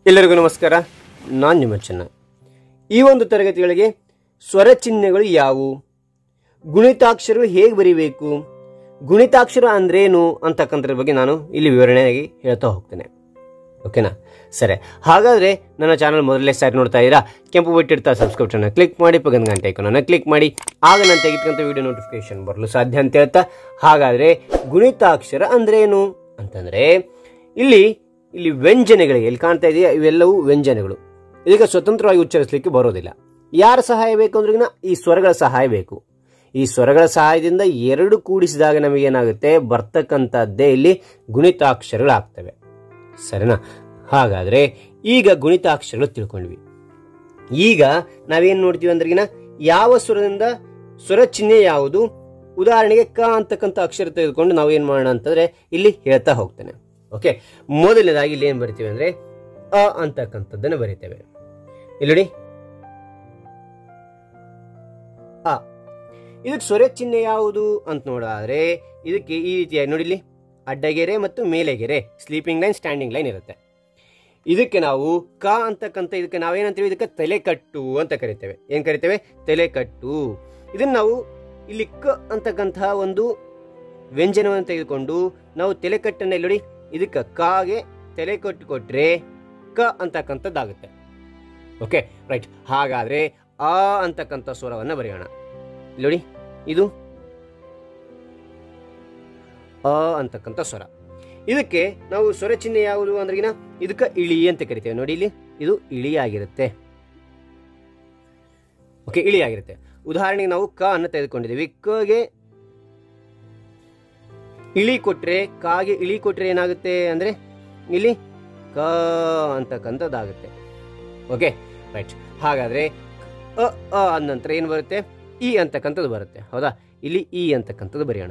ಎಲ್ಲರಿಗೂ ನಮಸ್ಕಾರ ನಾನು ನಿಮ್ಮ ಚೆನ್ನ ಈ ಒಂದು ತರಗತಿಗಳಿಗೆ ಸ್ವರ ಚಿಹ್ನೆಗಳು ಯಾವುವು ಗುಣಿತಾಕ್ಷರಗಳು ಹೇಗೆ ಬರೀಬೇಕು ಗುಣಿತಾಕ್ಷರ ಅಂದ್ರೇನು ಅಂತಕ್ಕಂಥದ್ರ ಬಗ್ಗೆ ನಾನು ಇಲ್ಲಿ ವಿವರಣೆಯಾಗಿ ಹೇಳ್ತಾ ಹೋಗ್ತೇನೆ ಓಕೆನಾ ಸರಿ ಹಾಗಾದರೆ ನನ್ನ ಚಾನಲ್ ಮೊದಲನೇ ಸಾರಿ ನೋಡ್ತಾ ಇದ್ದೀರಾ ಕೆಂಪು ಬಿಟ್ಟಿರ್ತಾ ಸಬ್ಸ್ಕ್ರಿಪ್ಷನ್ ಕ್ಲಿಕ್ ಮಾಡಿ ಪಕ್ಕದ ಗಂಟೆ ಐಕನನ್ನು ಕ್ಲಿಕ್ ಮಾಡಿ ಆಗ ನಾನು ತೆಗೆದುಕೊಂತ ವಿಡಿಯೋ ನೋಟಿಫಿಕೇಶನ್ ಬರಲು ಸಾಧ್ಯ ಅಂತ ಹೇಳ್ತಾ ಹಾಗಾದರೆ ಗುಣಿತಾಕ್ಷರ ಅಂದ್ರೇನು ಅಂತಂದರೆ ಇಲ್ಲಿ ಇಲ್ಲಿ ವ್ಯಂಜನೆಗಳಿಗೆ ಇಲ್ಲಿ ಕಾಣ್ತಾ ಇದೆಯಾ ಇವೆಲ್ಲವೂ ವ್ಯಂಜನೆಗಳು ಇದಕ್ಕೆ ಸ್ವತಂತ್ರವಾಗಿ ಉಚ್ಚರಿಸಲಿಕ್ಕೆ ಬರೋದಿಲ್ಲ ಯಾರ ಸಹಾಯ ಬೇಕು ಅಂದ್ರಿಗಿನ ಈ ಸ್ವರಗಳ ಸಹಾಯ ಬೇಕು ಈ ಸ್ವರಗಳ ಸಹಾಯದಿಂದ ಎರಡು ಕೂಡಿಸಿದಾಗ ನಮಗೇನಾಗುತ್ತೆ ಬರ್ತಕ್ಕಂಥದ್ದೇ ಇಲ್ಲಿ ಗುಣಿತಾಕ್ಷರಗಳಾಗ್ತವೆ ಸರಿನಾ ಹಾಗಾದ್ರೆ ಈಗ ಗುಣಿತಾಕ್ಷರಗಳು ತಿಳ್ಕೊಂಡ್ವಿ ಈಗ ನಾವೇನ್ ನೋಡ್ತೀವಿ ಅಂದ್ರಿಗಿನ ಯಾವ ಸ್ವರದಿಂದ ಸ್ವರ ಚಿಹ್ನೆ ಯಾವುದು ಉದಾಹರಣೆಗೆ ಕ ಅಂತಕ್ಕಂಥ ಅಕ್ಷರ ತೆಗೆದುಕೊಂಡು ನಾವು ಏನ್ ಮಾಡೋಣ ಅಂತಂದ್ರೆ ಇಲ್ಲಿ ಹೇಳ್ತಾ ಹೋಗ್ತೇನೆ ಓಕೆ ಮೊದಲನೇದಾಗಿ ಇಲ್ಲಿ ಏನ್ ಬರಿತೀವಿ ಅಂದ್ರೆ ಅ ಅಂತಕ್ಕಂಥದ್ದನ್ನು ಬರಿತೇವೆ ಇಲ್ಲಿ ನೋಡಿ ಅ ಇದಕ್ಕೆ ಸ್ವರ ಚಿಹ್ನೆ ಯಾವುದು ಅಂತ ನೋಡಾದ್ರೆ ಇದಕ್ಕೆ ಈ ರೀತಿಯಾಗಿ ನೋಡಿ ಇಲ್ಲಿ ಅಡ್ಡಗೆರೆ ಮತ್ತು ಮೇಲೆಗೆರೆ ಸ್ಲೀಪಿಂಗ್ ಲೈನ್ ಸ್ಟ್ಯಾಂಡಿಂಗ್ ಲೈನ್ ಇರುತ್ತೆ ಇದಕ್ಕೆ ನಾವು ಕ ಅಂತಕ್ಕಂಥ ಇದಕ್ಕೆ ನಾವೇನಂತೀವಿ ಇದಕ್ಕೆ ತಲೆಕಟ್ಟು ಅಂತ ಕರಿತೇವೆ ಏನ್ ಕರಿತೇವೆ ತಲೆಕಟ್ಟು ಇದನ್ನ ನಾವು ಇಲ್ಲಿ ಕ ಅಂತಕ್ಕಂತಹ ಒಂದು ವ್ಯಂಜನವನ್ನು ತೆಗೆದುಕೊಂಡು ನಾವು ತಲೆಕಟ್ಟನ್ನು ಇಲ್ಲಿ ನೋಡಿ ಇದಕ್ಕೆ ಕಾಗೆ ತಲೆಕಟ್ಟು ಕೊಟ್ರೆ ಕ ಅಂತಕ್ಕಂಥದ್ದಾಗುತ್ತೆ ಓಕೆ ರೈಟ್ ಹಾಗಾದ್ರೆ ಆ ಅಂತಕ್ಕಂಥ ಸ್ವರವನ್ನು ಬರೆಯೋಣ ಇಲ್ಲಿ ನೋಡಿ ಇದು ಅ ಅಂತಕ್ಕಂಥ ಸ್ವರ ಇದಕ್ಕೆ ನಾವು ಸ್ವರ ಚಿಹ್ನೆ ಯಾವುದು ಅಂದ್ರಿಗಿನ ಇದಕ್ಕೆ ಇಳಿ ಅಂತ ಕರಿತೇವೆ ನೋಡಿ ಇಲ್ಲಿ ಇದು ಇಳಿ ಆಗಿರುತ್ತೆ ಓಕೆ ಇಳಿ ಆಗಿರುತ್ತೆ ಉದಾಹರಣೆಗೆ ನಾವು ಕ ಅನ್ನು ತೆಗೆದುಕೊಂಡಿದ್ದೀವಿ ಕಗೆ ಇಳಿ ಕೊಟ್ರೆ ಕಾಗೆ ಇಳಿ ಕೊಟ್ರೆ ಏನಾಗುತ್ತೆ ಅಂದ್ರೆ ಇಲ್ಲಿ ಕ ಅಂತಕ್ಕಂಥದ್ದಾಗುತ್ತೆ ಓಕೆ ರೈಟ್ ಹಾಗಾದ್ರೆ ಅ ಅ ಅಂದ ನಂತರ ಏನು ಬರುತ್ತೆ ಇ ಅಂತಕ್ಕಂಥದ್ದು ಬರುತ್ತೆ ಹೌದಾ ಇಲ್ಲಿ ಇ ಅಂತಕ್ಕಂಥದ್ದು ಬರೆಯೋಣ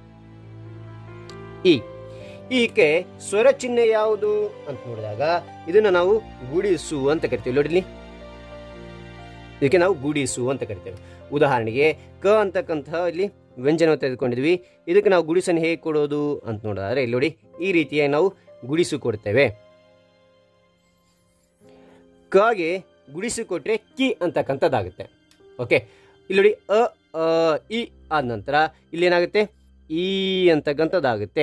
ಇ ಈಕೆ ಸ್ವರ ಚಿಹ್ನೆ ಯಾವುದು ಅಂತ ನೋಡಿದಾಗ ಇದನ್ನ ನಾವು ಗುಡಿಸು ಅಂತ ಕರಿತೀವಿ ನೋಡಿ ಇಲ್ಲಿ ಇದಕ್ಕೆ ನಾವು ಗುಡಿಸು ಅಂತ ಕರಿತೇವೆ ಉದಾಹರಣೆಗೆ ಕ ಅಂತಕ್ಕಂತಹ ಇಲ್ಲಿ ವ್ಯಂಜನ ತೆಗೆದುಕೊಂಡಿದ್ವಿ ಇದಕ್ಕೆ ನಾವು ಗುಡಿಸನ್ನು ಹೇಗೆ ಕೊಡೋದು ಅಂತ ನೋಡಿದ್ರೆ ಇಲ್ಲಿ ನೋಡಿ ಈ ರೀತಿಯಾಗಿ ನಾವು ಗುಡಿಸು ಕೊಡ್ತೇವೆ ಕಾಗೆ ಗುಡಿಸು ಕೊಟ್ರೆ ಕಿ ಅಂತಕ್ಕಂಥದ್ದಾಗುತ್ತೆ ಓಕೆ ಇಲ್ಲಿ ನೋಡಿ ಅ ಅ, ಇ ಆದ ನಂತರ ಇಲ್ಲಿ ಏನಾಗುತ್ತೆ ಈ ಅಂತಕ್ಕಂಥದ್ದಾಗುತ್ತೆ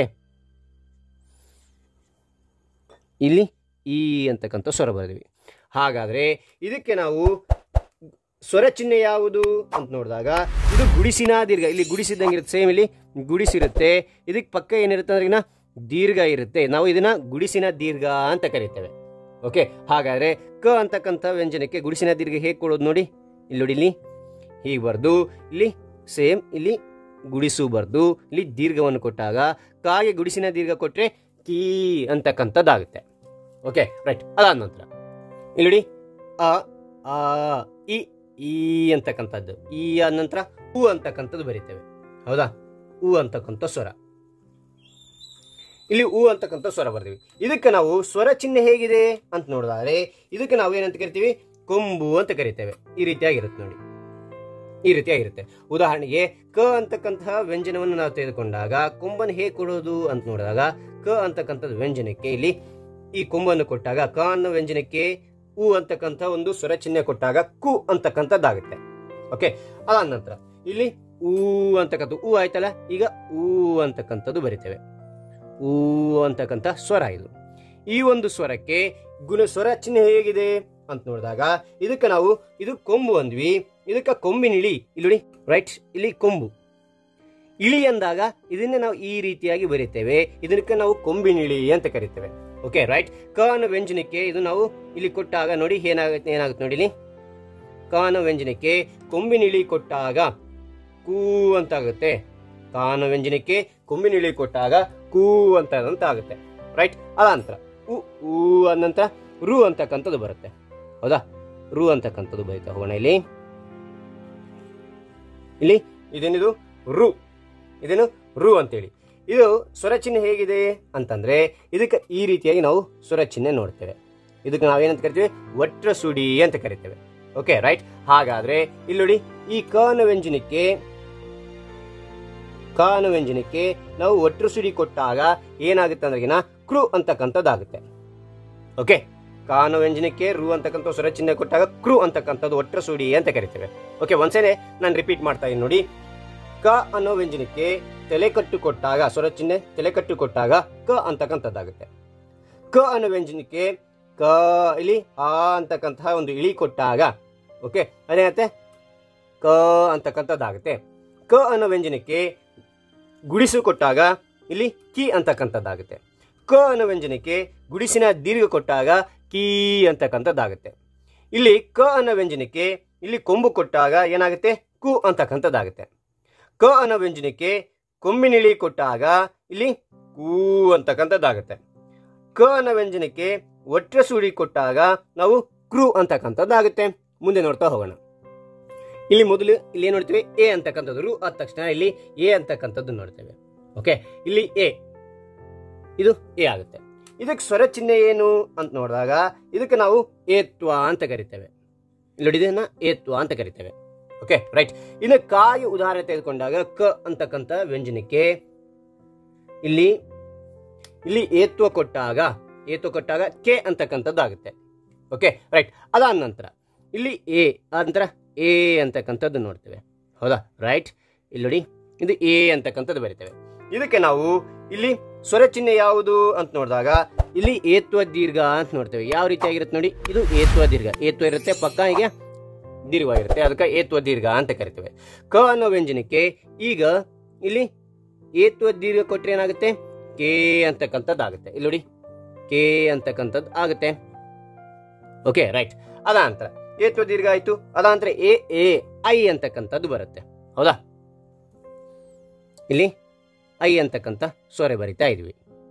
ಇಲ್ಲಿ ಈ ಅಂತಕ್ಕಂಥ ಸ್ವರ ಬರೆದ್ವಿ ಹಾಗಾದ್ರೆ ಇದಕ್ಕೆ ನಾವು ಸ್ವರ ಚಿಹ್ನೆ ಯಾವುದು ಅಂತ ನೋಡಿದಾಗ ಇದು ಗುಡಿಸಿನ ದೀರ್ಘ ಇಲ್ಲಿ ಗುಡಿಸಿದಂಗೆ ಇರುತ್ತೆ ಸೇಮ್ ಇಲ್ಲಿ ಗುಡಿಸಿರುತ್ತೆ ಇದಕ್ಕೆ ಪಕ್ಕ ಏನಿರುತ್ತೆ ಅಂದ್ರೆ ದೀರ್ಘ ಇರುತ್ತೆ ನಾವು ಇದನ್ನ ಗುಡಿಸಿನ ದೀರ್ಘ ಅಂತ ಕರಿತೇವೆ ಓಕೆ ಹಾಗಾದ್ರೆ ಕ ಅಂತಕ್ಕಂಥ ವ್ಯಂಜನಕ್ಕೆ ಗುಡಿಸಿನ ದೀರ್ಘ ಹೇಗೆ ಕೊಡೋದು ನೋಡಿ ಇಲ್ಲಿ ನೋಡಿ ಇಲ್ಲಿ ಹೀಗೆ ಬರ್ದು ಇಲ್ಲಿ ಸೇಮ್ ಇಲ್ಲಿ ಗುಡಿಸು ಬರ್ದು ಇಲ್ಲಿ ದೀರ್ಘವನ್ನು ಕೊಟ್ಟಾಗ ಕಾಗೆ ಗುಡಿಸಿನ ದೀರ್ಘ ಕೊಟ್ರೆ ಕೀ ಅಂತಕ್ಕಂಥದ್ದಾಗುತ್ತೆ ಓಕೆ ರೈಟ್ ಅದಾದ ನಂತರ ಇಲ್ಲಿ ನೋಡಿ ಅ ಆ ಇ ಈ ಅಂತಕ್ಕಂಥದ್ದು ಈ ಆದ ನಂತರ ಉ ಅಂತಕ್ಕಂಥದ್ದು ಬರೀತೇವೆ ಹೌದಾ ಉ ಅಂತಕ್ಕಂಥ ಸ್ವರ ಇಲ್ಲಿ ಉ ಅಂತಕ್ಕಂಥ ಸ್ವರ ಬರ್ತೀವಿ ಇದಕ್ಕೆ ನಾವು ಸ್ವರ ಚಿಹ್ನೆ ಹೇಗಿದೆ ಅಂತ ನೋಡಿದ್ರೆ ಇದಕ್ಕೆ ನಾವು ಏನಂತ ಕರಿತೀವಿ ಕೊಂಬು ಅಂತ ಕರಿತೇವೆ ಈ ರೀತಿಯಾಗಿರುತ್ತೆ ನೋಡಿ ಈ ರೀತಿಯಾಗಿರುತ್ತೆ ಉದಾಹರಣೆಗೆ ಕ ಅಂತಕ್ಕಂತಹ ವ್ಯಂಜನವನ್ನು ನಾವು ತೆಗೆದುಕೊಂಡಾಗ ಕೊಂಬನ್ನು ಹೇಗೆ ಕೊಡೋದು ಅಂತ ನೋಡಿದಾಗ ಕ ಅಂತಕ್ಕಂಥದ್ದು ವ್ಯಂಜನಕ್ಕೆ ಇಲ್ಲಿ ಈ ಕೊಂಬನ್ನು ಕೊಟ್ಟಾಗ ಕ ಅನ್ನೋ ವ್ಯಂಜನಕ್ಕೆ ಉ ಅಂತಕ್ಕಂಥ ಒಂದು ಸ್ವರ ಚಿಹ್ನೆ ಕೊಟ್ಟಾಗ ಕು ಅಂತಕ್ಕಂಥದ್ದಾಗುತ್ತೆ ಓಕೆ ಅದಾದ ನಂತರ ಇಲ್ಲಿ ಊ ಅಂತಕ್ಕಂಥ ಉ ಆಯ್ತಲ್ಲ ಈಗ ಊ ಅಂತಕ್ಕಂಥದ್ದು ಬರಿತೇವೆ ಊ ಅಂತಕ್ಕಂಥ ಸ್ವರ ಇದು ಈ ಒಂದು ಸ್ವರಕ್ಕೆ ಗುಣ ಸ್ವರ ಚಿಹ್ನೆ ಹೇಗಿದೆ ಅಂತ ನೋಡಿದಾಗ ಇದಕ್ಕೆ ನಾವು ಇದು ಕೊಂಬು ಅಂದ್ವಿ ಇದಕ್ಕೆ ಕೊಂಬಿನ ಇಳಿ ಇಲ್ಲಿ ನೋಡಿ ರೈಟ್ ಇಲ್ಲಿ ಕೊಂಬು ಇಳಿ ಅಂದಾಗ ಇದನ್ನೇ ನಾವು ಈ ರೀತಿಯಾಗಿ ಬರೀತೇವೆ ಇದಕ್ಕೆ ನಾವು ಕೊಂಬಿನ ಇಳಿ ಅಂತ ಕರಿತೇವೆ ಓಕೆ ರೈಟ್ ಕ ಅನ್ನೋ ವ್ಯಂಜನಕ್ಕೆ ಇದು ನಾವು ಇಲ್ಲಿ ಕೊಟ್ಟಾಗ ನೋಡಿ ಏನಾಗುತ್ತೆ ಏನಾಗುತ್ತೆ ನೋಡಿ ಇಲ್ಲಿ ಕ ಅನ್ನೋ ವ್ಯಂಜನಕ್ಕೆ ಕೊಂಬಿನ ಇಳಿ ಕೊಟ್ಟಾಗ ಕೂ ಅಂತ ಆಗುತ್ತೆ ಕ ಅನ್ನೋ ವ್ಯಂಜನಕ್ಕೆ ಕೊಂಬಿನ ಇಳಿ ಕೊಟ್ಟಾಗ ಕೂ ಅಂತ ಅಂತ ಆಗುತ್ತೆ ರೈಟ್ ಅದ ನಂತರ ಉ ಊ ಅದ ನಂತರ ರು ಅಂತಕ್ಕಂಥದ್ದು ಬರುತ್ತೆ ಹೌದಾ ರು ಅಂತಕ್ಕಂಥದ್ದು ಬರೀತಾ ಹೋಗೋಣ ಇಲ್ಲಿ ಇಲ್ಲಿ ಇದೇನಿದು ರು ಇದೇನು ರು ಅಂತೇಳಿ ಇದು ಸ್ವರ ಚಿಹ್ನೆ ಹೇಗಿದೆ ಅಂತಂದ್ರೆ ಇದಕ್ಕೆ ಈ ರೀತಿಯಾಗಿ ನಾವು ಸ್ವರ ಚಿಹ್ನೆ ನೋಡ್ತೇವೆ ಇದಕ್ಕೆ ನಾವೇನಂತ ಕರಿತೀವಿ ವಟ್ರ ಸುಡಿ ಅಂತ ಕರಿತೇವೆ ಓಕೆ ರೈಟ್ ಹಾಗಾದ್ರೆ ಇಲ್ಲಿ ನೋಡಿ ಈ ಕನ ವ್ಯಂಜನಕ್ಕೆ ಕಾನ ವ್ಯಂಜನಕ್ಕೆ ನಾವು ಒಟ್ರು ಸುಡಿ ಕೊಟ್ಟಾಗ ಏನಾಗುತ್ತೆ ಅಂದ್ರೆಗಿನ ಕ್ರು ಅಂತಕ್ಕಂಥದ್ದಾಗುತ್ತೆ ಓಕೆ ಕ ಅನ್ನೋ ವ್ಯಂಜನಕ್ಕೆ ರು ಅಂತಕ್ಕಂಥ ಸ್ವರ ಚಿಹ್ನೆ ಕೊಟ್ಟಾಗ ಕ್ರು ಅಂತಕ್ಕಂಥದ್ದು ಒಟ್ಟರ ಸುಡಿ ಅಂತ ಕರಿತೇವೆ ಓಕೆ ಒಂದ್ಸಲ ನಾನು ರಿಪೀಟ್ ಮಾಡ್ತಾ ಇದ್ದೀನಿ ನೋಡಿ ಕ ಅನ್ನೋ ವ್ಯಂಜನಕ್ಕೆ ತಲೆಕಟ್ಟು ಕೊಟ್ಟಾಗ ಸ್ವರ ಚಿಹ್ನೆ ತಲೆಕಟ್ಟು ಕೊಟ್ಟಾಗ ಕ ಅಂತಕ್ಕಂಥದ್ದಾಗುತ್ತೆ ಕ ಅನ್ನೋ ವ್ಯಂಜನಕ್ಕೆ ಕ ಇಲ್ಲಿ ಆ ಅಂತಕ್ಕಂತಹ ಒಂದು ಇಳಿ ಕೊಟ್ಟಾಗ ಓಕೆ ಅದೇನತ್ತೆ ಕ ಅಂತಕ್ಕಂಥದ್ದಾಗುತ್ತೆ ಕ ಅನ್ನೋ ವ್ಯಂಜನಕ್ಕೆ ಗುಡಿಸು ಕೊಟ್ಟಾಗ ಇಲ್ಲಿ ಕಿ ಅಂತಕ್ಕಂಥದ್ದಾಗುತ್ತೆ ಕ ಅನ್ನೋ ವ್ಯಂಜನಕ್ಕೆ ಗುಡಿಸಿನ ದೀರ್ಘ ಕೊಟ್ಟಾಗ ಕೀ ಅಂತಕ್ಕಂಥದ್ದಾಗುತ್ತೆ ಇಲ್ಲಿ ಕ ಅನ್ನೋ ವ್ಯಂಜನಕ್ಕೆ ಇಲ್ಲಿ ಕೊಂಬು ಕೊಟ್ಟಾಗ ಏನಾಗುತ್ತೆ ಕು ಅಂತಕ್ಕಂಥದ್ದಾಗುತ್ತೆ ಕ ಅನ್ನೋ ವ್ಯಂಜನಕ್ಕೆ ಕೊಂಬಿನಿಳಿ ಕೊಟ್ಟಾಗ ಇಲ್ಲಿ ಕೂ ಅಂತಕ್ಕಂಥದ್ದಾಗುತ್ತೆ ಕ ಅನ್ನೋ ವ್ಯಂಜನಕ್ಕೆ ಒಟ್ರ ಸುಡಿ ಕೊಟ್ಟಾಗ ನಾವು ಕ್ರೂ ಅಂತಕ್ಕಂಥದ್ದಾಗುತ್ತೆ ಮುಂದೆ ನೋಡ್ತಾ ಹೋಗೋಣ ಇಲ್ಲಿ ಮೊದಲು ಇಲ್ಲಿ ಏನ್ ನೋಡ್ತೀವಿ ಎ ಅಂತಕ್ಕಂಥದ್ದು ರು ಆದ ತಕ್ಷಣ ಇಲ್ಲಿ ಎ ಅಂತಕ್ಕಂಥದ್ದು ನೋಡ್ತೇವೆ ಓಕೆ ಇಲ್ಲಿ ಎ ಇದು ಎ ಆಗುತ್ತೆ ಇದಕ್ಕೆ ಸ್ವರ ಚಿಹ್ನೆ ಏನು ಅಂತ ನೋಡಿದಾಗ ಇದಕ್ಕೆ ನಾವು ಏತ್ವ ಅಂತ ಕರಿತೇವೆ ಇಲ್ಲಿ ನೋಡಿದನ್ನ ಏತ್ವ ಅಂತ ಕರಿತೇವೆ ಓಕೆ ರೈಟ್ ಇನ್ನು ಕಾಯಿ ಉದಾಹರಣೆ ತೆಗೆದುಕೊಂಡಾಗ ಕ ಅಂತಕ್ಕಂಥ ವ್ಯಂಜನಕ್ಕೆ ಇಲ್ಲಿ ಇಲ್ಲಿ ಏತ್ವ ಕೊಟ್ಟಾಗ ಏತ್ವ ಕೊಟ್ಟಾಗ ಕೆ ಅಂತಕ್ಕಂಥದ್ದಾಗುತ್ತೆ ಓಕೆ ರೈಟ್ ಅದಾದ ನಂತರ ಇಲ್ಲಿ ಎ ಆದ ನಂತರ ಎ ಅಂತಕ್ಕಂಥದ್ದು ನೋಡ್ತೇವೆ ಹೌದಾ ರೈಟ್ ಇಲ್ಲಿ ನೋಡಿ ಇದು ಎ ಅಂತಕ್ಕಂಥದ್ದು ಬರಿತೇವೆ ಇದಕ್ಕೆ ನಾವು ಇಲ್ಲಿ ಸ್ವರ ಚಿಹ್ನೆ ಯಾವುದು ಅಂತ ನೋಡಿದಾಗ ಇಲ್ಲಿ ಏತ್ವ ದೀರ್ಘ ಅಂತ ನೋಡ್ತೇವೆ ಯಾವ ರೀತಿಯಾಗಿರುತ್ತೆ ನೋಡಿ ಇದು ಏತ್ವ ದೀರ್ಘ ಏತ್ವ ಇರುತ್ತೆ ಪಕ್ಕ ಹೀಗೆ ದೀರ್ಘವಾಗಿರುತ್ತೆ ಅದಕ್ಕೆ ಏತ್ವ ದೀರ್ಘ ಅಂತ ಕರಿತೇವೆ ಕ ಅನ್ನೋ ವ್ಯಂಜನಕ್ಕೆ ಈಗ ಇಲ್ಲಿ ಏತ್ವ ದೀರ್ಘ ಕೊಟ್ರೆ ಏನಾಗುತ್ತೆ ಕೆ ಅಂತಕ್ಕಂಥದ್ದಾಗುತ್ತೆ ಇಲ್ಲಿ ನೋಡಿ ಕೆ ಅಂತಕ್ಕಂಥದ್ದು ಆಗುತ್ತೆ ಓಕೆ ರೈಟ್ ಅದ ನಂತರ ಏತ್ವ ದೀರ್ಘ ಆಯ್ತು ಅದ ನಂತರ ಎ ಎ ಐ ಅಂತಕ್ಕಂಥದ್ದು ಬರುತ್ತೆ ಹೌದಾ ಇಲ್ಲಿ ಐ ಅಂತಕ್ಕಂಥ ಸ್ವರ ಬರಿತಾ ಇದ್ವಿ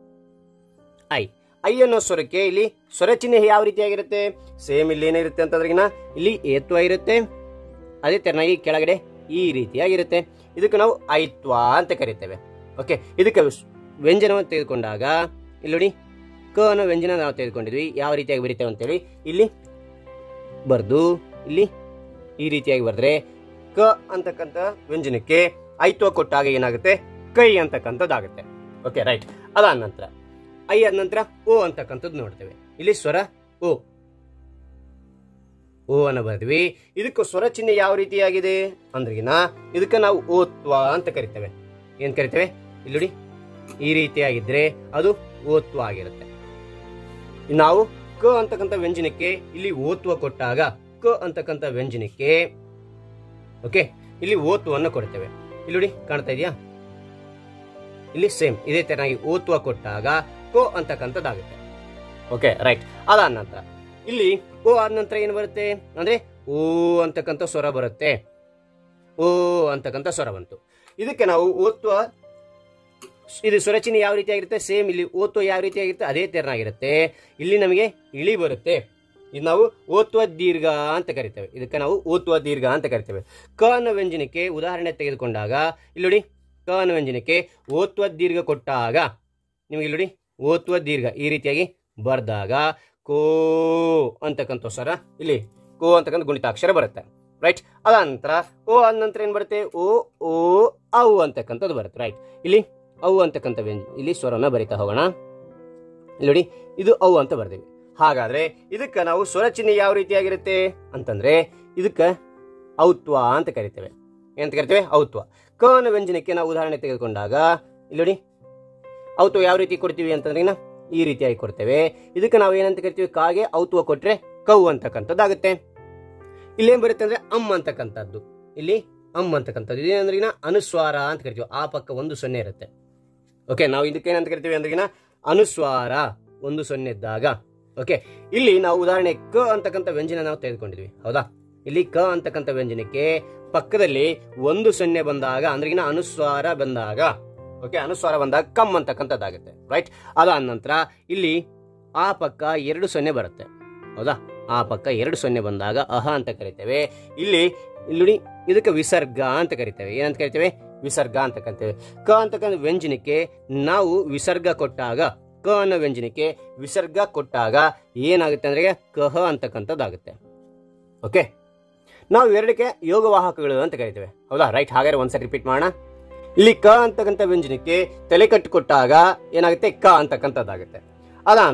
ಐ ಐ ಅನ್ನೋ ಸ್ವರಕ್ಕೆ ಇಲ್ಲಿ ಸ್ವರ ಚಿಹ್ನೆ ಯಾವ ರೀತಿಯಾಗಿರುತ್ತೆ ಸೇಮ್ ಇಲ್ಲಿ ಏನಿರುತ್ತೆ ಅಂತಂದ್ರಿಗಿನ ಇಲ್ಲಿ ಏತ್ವ ಇರುತ್ತೆ ಅದೇ ತೆರನಾಗಿ ಕೆಳಗಡೆ ಈ ರೀತಿಯಾಗಿರುತ್ತೆ ಇದಕ್ಕೆ ನಾವು ಐತ್ವ ಅಂತ ಕರಿತೇವೆ ಓಕೆ ಇದಕ್ಕೆ ಸ್- ವ್ಯಂಜನವನ್ನು ತೆಗೆದುಕೊಂಡಾಗ ಇಲ್ಲಿ ನೋಡಿ ಕ ಅನ್ನೋ ವ್ಯಂಜನ ನಾವು ತೆಗೆದುಕೊಂಡಿದ್ವಿ ಯಾವ ರೀತಿಯಾಗಿ ಬರಿತೇವೆ ಅಂತೇಳಿ ಇಲ್ಲಿ ಬರ್ದು ಇಲ್ಲಿ ಈ ರೀತಿಯಾಗಿ ಬರೆದ್ರೆ ಕ ಅಂತಕ್ಕಂಥ ವ್ಯಂಜನಕ್ಕೆ ಐತ್ವ ಕೊಟ್ಟಾಗ ಏನಾಗುತ್ತೆ ಕೈ ಅಂತಕ್ಕಂಥದ್ದಾಗುತ್ತೆ ಓಕೆ ರೈಟ್ ಅದಾದ ನಂತರ ಐ ಆದ ನಂತರ ಓ ಅಂತಕ್ಕಂಥದ್ದು ನೋಡ್ತೇವೆ ಇಲ್ಲಿ ಸ್ವರ ಓ ಓ ಅನ್ನ ಬರ್ದ್ವಿ ಇದಕ್ಕೂ ಸ್ವರ ಚಿಹ್ನೆ ಯಾವ ರೀತಿಯಾಗಿದೆ ಅಂದ್ರಿಗಿನ ಇದಕ್ಕೆ ನಾವು ಓತ್ವ ಅಂತ ಕರಿತೇವೆ ಏನ್ ಕರಿತೇವೆ ಇಲ್ಲಿ ನೋಡಿ ಈ ರೀತಿಯಾಗಿದ್ರೆ ಅದು ಓತ್ವ ಆಗಿರುತ್ತೆ ನಾವು ಕ ಅಂತಕ್ಕಂಥ ವ್ಯಂಜನಕ್ಕೆ ಇಲ್ಲಿ ಓತ್ವ ಕೊಟ್ಟಾಗ ಕ ಅಂತಕ್ಕಂಥ ವ್ಯಂಜನಕ್ಕೆ ಓಕೆ ಇಲ್ಲಿ ಓತ್ವವನ್ನು ಕೊಡ್ತೇವೆ ಇಲ್ಲಿ ನೋಡಿ ಕಾಣ್ತಾ ಇದೆಯಾ ಇಲ್ಲಿ ಸೇಮ್ ಇದೇ ತರನಾಗಿ ಓತ್ವ ಕೊಟ್ಟಾಗ ಕೋ ಅಂತಕ್ಕಂಥದ್ದಾಗುತ್ತೆ ಓಕೆ ರೈಟ್ ಅದಾದ ನಂತರ ಇಲ್ಲಿ ಓ ಆದ ನಂತರ ಏನು ಬರುತ್ತೆ ಅಂದ್ರೆ ಓ ಅಂತಕ್ಕಂಥ ಸ್ವರ ಬರುತ್ತೆ ಓ ಅಂತಕ್ಕಂಥ ಸ್ವರ ಬಂತು ಇದಕ್ಕೆ ನಾವು ಓತ್ವ ಇದು ಸ್ವರಚಿಹ್ನೆ ಯಾವ ರೀತಿಯಾಗಿರುತ್ತೆ ಸೇಮ್ ಇಲ್ಲಿ ಓತ್ವ ಯಾವ ರೀತಿಯಾಗಿರುತ್ತೆ ಅದೇ ತೆರನಾಗಿರುತ್ತೆ ಇಲ್ಲಿ ನಮಗೆ ಇಳಿ ಬರುತ್ತೆ ಇದು ನಾವು ಓತ್ವ ದೀರ್ಘ ಅಂತ ಕರಿತೇವೆ ಇದಕ್ಕೆ ನಾವು ಓತ್ವ ದೀರ್ಘ ಅಂತ ಕರಿತೇವೆ ಕ ಅನ್ನೋ ವ್ಯಂಜನಕ್ಕೆ ಉದಾಹರಣೆ ತೆಗೆದುಕೊಂಡಾಗ ಇಲ್ಲಿ ನೋಡಿ ಕ ಅನ್ನೋ ವ್ಯಂಜನಕ್ಕೆ ಓತ್ವ ದೀರ್ಘ ಕೊಟ್ಟಾಗ ನಿಮಗೆ ಇಲ್ಲಿ ನೋಡಿ ಓತ್ವ ದೀರ್ಘ ಈ ರೀತಿಯಾಗಿ ಬರ್ದಾಗ ಕೋ ಅಂತಕ್ಕಂಥ ಸ್ವರ ಇಲ್ಲಿ ಕೋ ಅಂತಕ್ಕಂಥ ಗುಣಿತಾಕ್ಷರ ಬರುತ್ತೆ ರೈಟ್ ಅದಾದ ನಂತರ ಓ ಆದ ನಂತರ ಏನು ಬರುತ್ತೆ ಓ ಓ ಅವು ಅಂತಕ್ಕಂಥದ್ದು ಬರುತ್ತೆ ರೈಟ್ ಇಲ್ಲಿ ಅವು ಅಂತಕ್ಕಂಥ ವ್ಯಂಜ ಇಲ್ಲಿ ಸ್ವರನ ಬರಿತಾ ಹೋಗೋಣ ಇಲ್ಲಿ ನೋಡಿ ಇದು ಅವು ಅಂತ ಬರ್ತೀವಿ ಹಾಗಾದ್ರೆ ಇದಕ್ಕೆ ನಾವು ಸ್ವರ ಚಿಹ್ನೆ ಯಾವ ರೀತಿಯಾಗಿರುತ್ತೆ ಅಂತಂದ್ರೆ ಇದಕ್ಕೆ ಔತ್ವ ಅಂತ ಕರಿತೇವೆ ಏನಂತ ಕರಿತೇವೆ ಔತ್ವ ಕ ಅನ್ನೋ ವ್ಯಂಜನಕ್ಕೆ ನಾವು ಉದಾಹರಣೆ ತೆಗೆದುಕೊಂಡಾಗ ಇಲ್ಲಿ ನೋಡಿ ಔತ್ವ ಯಾವ ರೀತಿ ಕೊಡ್ತೀವಿ ಅಂತಂದ್ರೆ ನಾ ಈ ರೀತಿಯಾಗಿ ಕೊಡ್ತೇವೆ ಇದಕ್ಕೆ ನಾವು ಏನಂತ ಕರಿತೀವಿ ಕಾಗೆ ಔತ್ವ ಕೊಟ್ರೆ ಕೌ ಅಂತಕ್ಕಂಥದ್ದಾಗುತ್ತೆ ಇಲ್ಲೇನ್ ಬರುತ್ತೆ ಅಂದ್ರೆ ಅಮ್ ಅಂತಕ್ಕಂಥದ್ದು ಇಲ್ಲಿ ಅಮ್ ಅಂತಕ್ಕಂಥದ್ದು ಇದೇನಂದ್ರೆ ಇನ್ನ ಅನುಸ್ವಾರ ಅಂತ ಕರಿತೀವಿ ಆ ಪಕ್ಕ ಒಂದು ಸೊನ್ನೆ ಇರುತ್ತೆ ಓಕೆ ನಾವು ಇದಕ್ಕೆ ಏನಂತ ಕರಿತೀವಿ ಅಂದ್ರೆ ಇನ್ನ ಅನುಸ್ವಾರ ಒಂದು ಸೊನ್ನೆ ಇದ್ದಾಗ ಓಕೆ ಇಲ್ಲಿ ನಾವು ಉದಾಹರಣೆ ಕ ಅಂತಕ್ಕಂಥ ವ್ಯಂಜನ ನಾವು ತೆಗೆದುಕೊಂಡಿದ್ವಿ ಹೌದಾ ಇಲ್ಲಿ ಕ ಅಂತಕ್ಕಂಥ ವ್ಯಂಜನಕ್ಕೆ ಪಕ್ಕದಲ್ಲಿ ಒಂದು ಸೊನ್ನೆ ಬಂದಾಗ ಅಂದ್ರೆ ಇನ್ನ ಅನುಸ್ವಾರ ಬಂದಾಗ ಓಕೆ ಅನುಸ್ವಾರ ಬಂದಾಗ ಕಮ್ ಅಂತಕ್ಕಂಥದ್ದಾಗುತ್ತೆ ರೈಟ್ ಅದಾದ ನಂತರ ಇಲ್ಲಿ ಆ ಪಕ್ಕ ಎರಡು ಸೊನ್ನೆ ಬರುತ್ತೆ ಹೌದಾ ಆ ಪಕ್ಕ ಎರಡು ಸೊನ್ನೆ ಬಂದಾಗ ಅಹ ಅಂತ ಕರಿತೇವೆ ಇಲ್ಲಿ ಇಲ್ಲಿ ನೋಡಿ ಇದಕ್ಕೆ ವಿಸರ್ಗ ಅಂತ ಕರಿತೇವೆ ಏನಂತ ಕರಿತೇವೆ ವಿಸರ್ಗ ಅಂತ ಕರಿತೇವೆ ಕ ಅಂತಕ್ಕಂಥ ವ್ಯಂಜನಕ್ಕೆ ನಾವು ವಿಸರ್ಗ ಕೊಟ್ಟಾಗ ಕ ಅನ್ನೋ ವ್ಯಂಜನಕ್ಕೆ ವಿಸರ್ಗ ಕೊಟ್ಟಾಗ ಏನಾಗುತ್ತೆ ಅಂದ್ರೆ ಕಹ ಅಂತಕ್ಕಂಥದ್ದಾಗುತ್ತೆ ಓಕೆ ನಾವು ಎರಡಕ್ಕೆ ಯೋಗವಾಹಕಗಳು ಅಂತ ಕರಿತೇವೆ ಹೌದಾ ರೈಟ್ ಹಾಗಾದ್ರೆ ಒಂದ್ಸರಿ ರಿಪೀಟ್ ಮಾಡೋಣ ಇಲ್ಲಿ ಕ ಅಂತಕ್ಕಂಥ ವ್ಯಂಜನಕ್ಕೆ ತಲೆ ಕಟ್ಟು ಕೊಟ್ಟಾಗ ಏನಾಗುತ್ತೆ ಕ ಅಂತಕ್ಕಂಥದ್ದಾಗುತ್ತೆ ಅದ ನಂತರ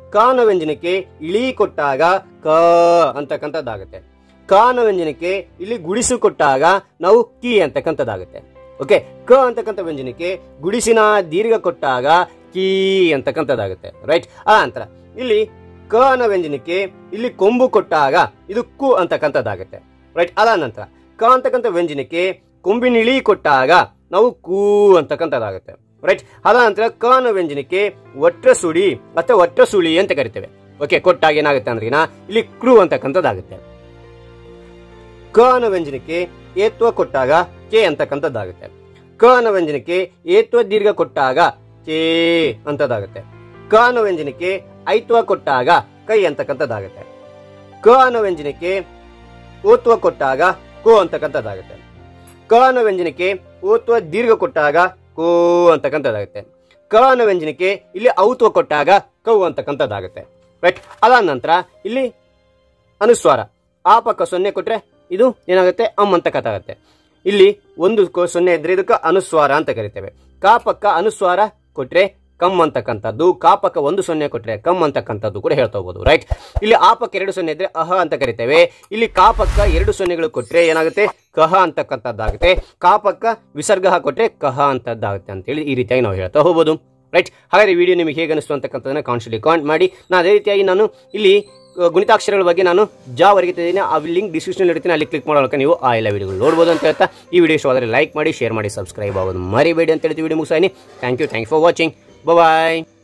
ಕಾನ ವ್ಯಂಜನಕ್ಕೆ ಇಳಿ ಕೊಟ್ಟಾಗ ಕ ಅಂತಕ್ಕಂಥದ್ದಾಗುತ್ತೆ ಕಾನ ವ್ಯಂಜನಕ್ಕೆ ಇಲ್ಲಿ ಗುಡಿಸು ಕೊಟ್ಟಾಗ ನಾವು ಕಿ ಅಂತಕ್ಕಂಥದ್ದಾಗುತ್ತೆ ಓಕೆ ಕ ಅಂತಕ್ಕಂಥ ವ್ಯಂಜನಕ್ಕೆ ಗುಡಿಸಿನ ದೀರ್ಘ ಕೊಟ್ಟಾಗ ಕೀ ಅಂತಕ್ಕಂಥದ್ದಾಗುತ್ತೆ ರೈಟ್ ಆ ನಂತರ ಇಲ್ಲಿ ಕ ಅನ್ನೋ ವ್ಯಂಜನಕ್ಕೆ ಇಲ್ಲಿ ಕೊಂಬು ಕೊಟ್ಟಾಗ ಇದು ಕು ಅಂತಕ್ಕಂಥದ್ದಾಗುತ್ತೆ ರೈಟ್ ಅದ ನಂತರ ಕ ಅಂತಕ್ಕಂಥ ವ್ಯಂಜನಕ್ಕೆ ಕೊಂಬಿನಿಳಿ ಕೊಟ್ಟಾಗ ನಾವು ಕೂ ಅಂತಕ್ಕಂಥದ್ದಾಗುತ್ತೆ ರೈಟ್ ಅದ ನಂತರ ಕ ಅನ್ನೋ ವ್ಯಂಜನಕ್ಕೆ ಒಟ್ರ ಸುಳಿ ಅಥವಾ ಒಟ್ರ ಸುಳಿ ಅಂತ ಕರಿತೇವೆ ಓಕೆ ಕೊಟ್ಟಾಗ ಏನಾಗುತ್ತೆ ಅಂದ್ರೆ ಇಲ್ಲಿ ಕ್ರೂ ಅಂತಕ್ಕಂಥದ್ದಾಗುತ್ತೆ ಕ ಅನ್ನೋ ವ್ಯಂಜನಕ್ಕೆ ಏತ್ವ ಕೊಟ್ಟಾಗ ಕೆ ಅಂತಕ್ಕಂಥದ್ದಾಗುತ್ತೆ ಕ ಅನ್ನೋ ವ್ಯಂಜನಕ್ಕೆ ಏತ್ವ ದೀರ್ಘ ಕೊಟ್ಟಾಗ ಕೇ ಅಂತದಾಗುತ್ತೆ ಕ ಅನ್ನೋ ವ್ಯಂಜನಕ್ಕೆ ಐತ್ವ ಕೊಟ್ಟಾಗ ಕೈ ಅಂತಕ್ಕಂಥದ್ದಾಗುತ್ತೆ ಕ ಅನ್ನೋ ವ್ಯಂಜನಕ್ಕೆ ಓತ್ವ ಕೊಟ್ಟಾಗ ಕೋ ಅಂತಕ್ಕಂಥದ್ದಾಗುತ್ತೆ ಕ ಅನ್ನೋ ವ್ಯಂಜನಕ್ಕೆ ಓತ್ವ ದೀರ್ಘ ಕೊಟ್ಟಾಗ ಕೋ ಅಂತಕ್ಕಂಥದ್ದಾಗುತ್ತೆ ಕ ಅನ್ನೋ ವ್ಯಂಜನಕ್ಕೆ ಇಲ್ಲಿ ಔತ್ವ ಕೊಟ್ಟಾಗ ಕೌ ಅಂತಕ್ಕಂಥದ್ದಾಗುತ್ತೆ ರೈಟ್ ಅದಾದ ನಂತರ ಇಲ್ಲಿ ಅನುಸ್ವಾರ ಆ ಪಕ್ಕ ಸೊನ್ನೆ ಕೊಟ್ರೆ ಇದು ಏನಾಗುತ್ತೆ ಅಮ್ ಅಂತಕ್ಕಂತಾಗುತ್ತೆ ಇಲ್ಲಿ ಒಂದು ಕೊ- ಸೊನ್ನೆ ಇದ್ರೆ ಇದಕ್ಕೆ ಅನುಸ್ವಾರ ಅಂತ ಕರಿತೇವೆ ಕಾ ಪಕ್ಕ ಅನುಸ್ವಾರ ಕೊಟ್ರೆ ಕಮ್ ಅಂತಕ್ಕಂಥದ್ದು ಕಾ ಪಕ್ಕ ಒಂದು ಸೊನ್ನೆ ಕೊಟ್ರೆ ಕಮ್ ಅಂತಕ್ಕಂಥದ್ದು ಕೂಡ ಹೇಳ್ತಾ ಹೋಗ್ಬೋದು ರೈಟ್ ಇಲ್ಲಿ ಆ ಪಕ್ಕ ಎರಡು ಸೊನ್ನೆ ಇದ್ರೆ ಅಹ ಅಂತ ಕರಿತೇವೆ ಇಲ್ಲಿ ಕಾ ಪಕ್ಕ ಎರಡು ಸೊನ್ನೆಗಳು ಕೊಟ್ರೆ ಏನಾಗುತ್ತೆ ಕಹ ಅಂತಕ್ಕಂಥದ್ದಾಗುತ್ತೆ ಕಾ ಪಕ್ಕ ವಿಸರ್ಗ ಕೊಟ್ರೆ ಕಹ ಅಂತದ್ದಾಗುತ್ತೆ ಅಂತೇಳಿ ಈ ರೀತಿಯಾಗಿ ನಾವು ಹೇಳ್ತಾ ಹೋಗ್ಬೋದು ರೈಟ್ ಹಾಗಾದ್ರೆ ವಿಡಿಯೋ ನಿಮಗೆ ಹೇಗೆ ಅನಿಸ್ತು ಅಂತಕ್ಕಂಥದ್ದನ್ನ ಕಾನ್ಸ್ಟಲ್ಲಿ ಕಾಮೆಂಟ್ ಮಾಡಿ ನಾನು ಅದೇ ರೀತಿಯಾಗಿ ನಾನು ಇಲ್ಲಿ ಅಹ್, ಗುಣಿತಾಕ್ಷರಗಳ ಬಗ್ಗೆ ನಾನು ಜಾವರೆಗೆ ಇದ್ದೀನಿ ಆ ಲಿಂಕ್ ಡಿಸ್ಕ್ರಿಪ್ಷನ್ ಇರ್ತೀನಿ ಅಲ್ಲಿ ಕ್ಲಿಕ್ ಮಾಡೋಕೆ ನೀವು ಆ ಎಲ್ಲ ವಿಡಿಯೋಗಳು ನೋಡ್ಬೋದು ಅಂತ ಹೇಳ್ತಾ ಈ ವಿಡಿಯೋ ಇಷ್ಟ ಆದರೆ ಲೈಕ್ ಮಾಡಿ ಶೇರ್ ಮಾಡಿ ಸಬ್ಸ್ಕ್ರೈಬ್ ಆಗೋದು ಮರಿಬೇಡಿ ಅಂತ ಹೇಳ್ತೀವಿ ವಿಡಿಯೋ ಮುಗಿಸಾನಿ thank you thank for watching bye